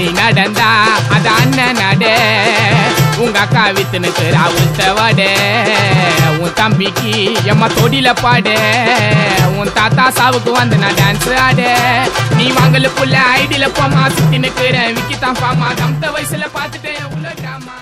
நீ நடந்தா அது அண்ணன் நட உங்க அக்கா வித்துனுக்கு ராவுத்த வட உன் தம்பிக்கு எம்மா தொடில பாடு உன் தாத்தா சாவுக்கு வந்து நான் டான்ஸ் ஆடு நீ வாங்கலுக்குள்ள ஐடியில போமா சுத்தி நிக்கிறேன் விக்கி தான் பாமா அந்த வயசுல பார்த்துட்டேன் உள்ள ட்ராமா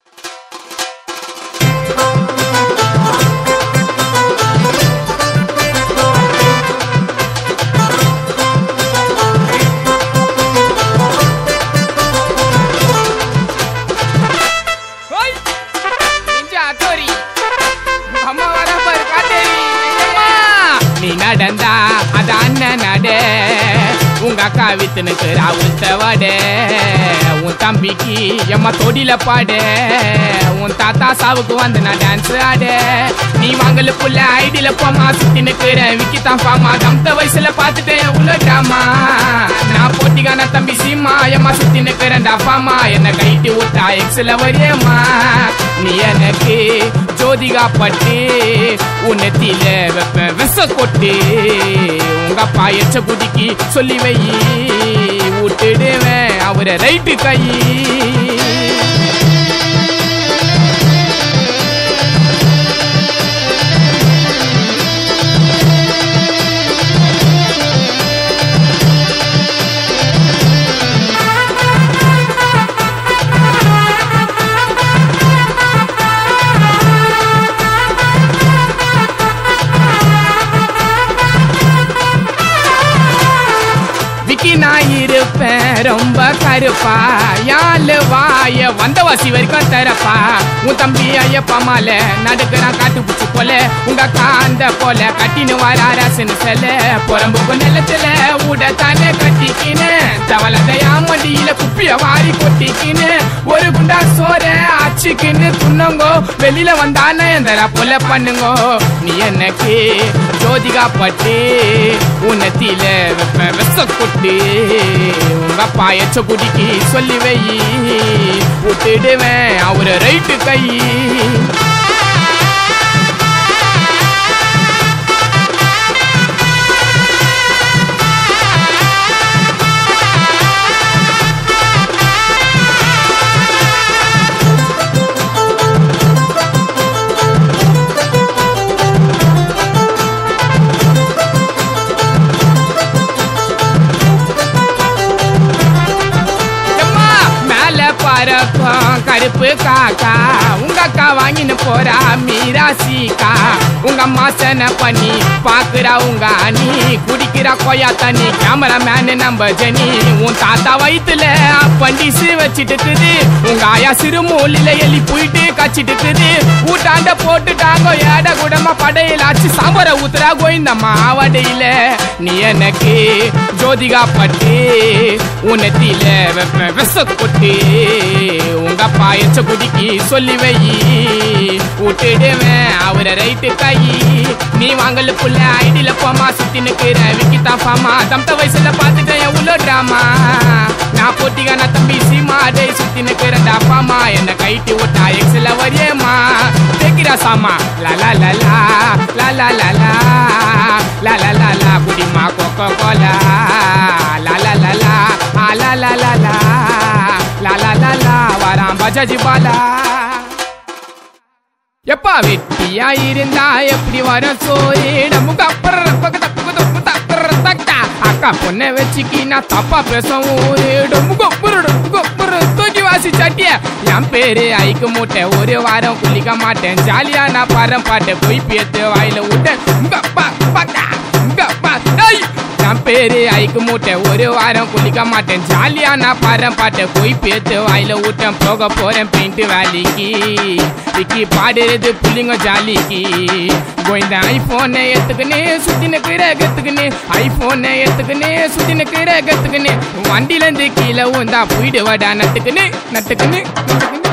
ஓய் நிஞ்சா அத்தோரி அம்மா வர பாரு காட்டேரி அம்மா நீ நடந்தா அது அண்ணன் நட உங்க அக்கா வித்துனுக்கு ராவுத்த வட உன் தம்பிக்கு எம்மா தொடில பாடு உன் தாத்தா சாவுக்கு வந்து நான் டான்ஸ் ஆடு நீ வாங்கலுக்குள்ள ஐடியில போமா சுத்தி நிக்கிறேன் விக்கி தான் பாமா அந்த வயசுல பார்த்துட்டேன் உள்ள ட்ராமா நான் போட்டிக்கான தம்பி சீமா எம்மா சுத்தி நிக்கிறேன் பாமா என்ன கைட்டி விட்டா எக்ஸ்ல வரியம்மா நீ எனக்கு ஜோதிகா பட்டு உன்னத்தில வெப்ப விச கொட்டு உங்க அப்பா எச்ச குடிக்கு சொல்லி வை விட்டுடுவேன் அவரை ரைட்டு கை விக்கி நான் இருப்பேன் ரொம்ப கருப்பா யாழ் வாய வந்த வாசி வரைக்கும் தரப்பா உன் தம்பி ஐயப்பா மால நடுக்கிறான் காட்டு பூச்சி போல உங்க காந்த போல கட்டின்னு வர அரசன் செல்ல புறம்புக்கு நிலத்துல உட தானே கட்டிக்கின்னு தவளதையா மடியில குப்பிய வாரி கொட்டிக்கின்னு ஒரு குண்டா சோற ஆச்சுக்கின்னு துண்ணுங்கோ வெளியில வந்தானே எந்தரா போல பண்ணுங்கோ நீ எனக்கு ஜோதிகா பட்டு உன்னத்தில வெப்ப வெச கொட்டு உங்க அப்பா எச்ச குடிக்கு சொல்லி வை விட்டுடுவேன் அவரு ரைட்டு கை எம்மா, மேல பறக்கும் கருப்பு காக்கா உங்க அக்கா வாங்கின்னு போறா மீரா சீக்கா உங்க அம்மா சென பண்ணி பாக்குறா உங்க அணி குடிக்கிறா கொய்யா தண்ணி கேமராமேனு நம்ம ஜெனி உன் தாத்தா வயித்துல அப்பண்டிஸ் வச்சிட்டு இருக்குது உங்க ஆயா சிறு மூலில எலி போயிட்டு கச்சிட்டு இருக்குது ஊட்டாண்ட போட்டுட்டாங்க ஏட கூடமா படையில ஆச்சு சாம்பார ஊத்துறா கோயிந்தம்மா வடையில நீ எனக்கு ஜோதிகா பட்டு உன்னத்தில வெப்ப விச கொட்டு உங்க அப்பா எச்ச குடிக்கு சொல்லி வை விட்டுடுவேன் அவரை ரைட்டு கை நீ வாங்கலுக்குள்ள ஐடியில போமா சுத்தி நிக்கிற விக்கி தான் பாமா தம்த வயசுல பார்த்துட்டேன் உள்ள ட்ராமா நான் போட்டிக்கான தம்பி சீமா டே சுத்தி நிக்கிறேன் அப்பாமா என்ன கைட்டி விட்டா எக்ஸ்ல வரியேம்மா தேக்கிரா சாமா லா லா லா லா லா லா லா லா லா லா லா லா குடிமா கோகோ கோலா லா லா லா லா ஆ லா லா லா லா லா லா லா லா வரான் பஜாஜி பாலா எப்பா வெட்டியா இருந்தா எப்படி வரும் சோறு நமக்கு அப்புறம் அக்கா பொண்ணை வச்சுக்கி நான் தப்பா பேசவும் ஊரு டொம்புக்கு அப்புறம் டொம்புக்கு அப்புறம் தூக்கி வாசி சட்டிய என் பேரு ஐக்கு மூட்டை ஒரு வாரம் குளிக்க மாட்டேன் ஜாலியா நான் பாரம் பாட்டேன் போய் பேத்து வாயில விட்டேன் உங்க அப்பா பாக்கா உங்க அப்பா டேய் என் பேரு ஐக்கு மூட்டை ஒரு வாரம் குளிக்க மாட்டேன் ஜாலியா நான் பாரம் பாட்டேன் போய் பேத்து வாயில விட்டேன் போக போறேன் பெயிண்ட் வேலைக்கு விக்கி பாடுறது புள்ளிங்க ஜாலிக்கு கோயந்த ஐபோனை எடுத்துக்கினே சுத்தி நிக்கிற கத்துக்கினே ஐபோனை எடுத்துக்கினே சுத்தி நிக்கிற கத்துக்கினே வண்டியில இருந்து கீழே உந்தா போயிடுவாடா நட்டுக்குன்னு நட்டுக்குன்னு நட்டுக்குன்னு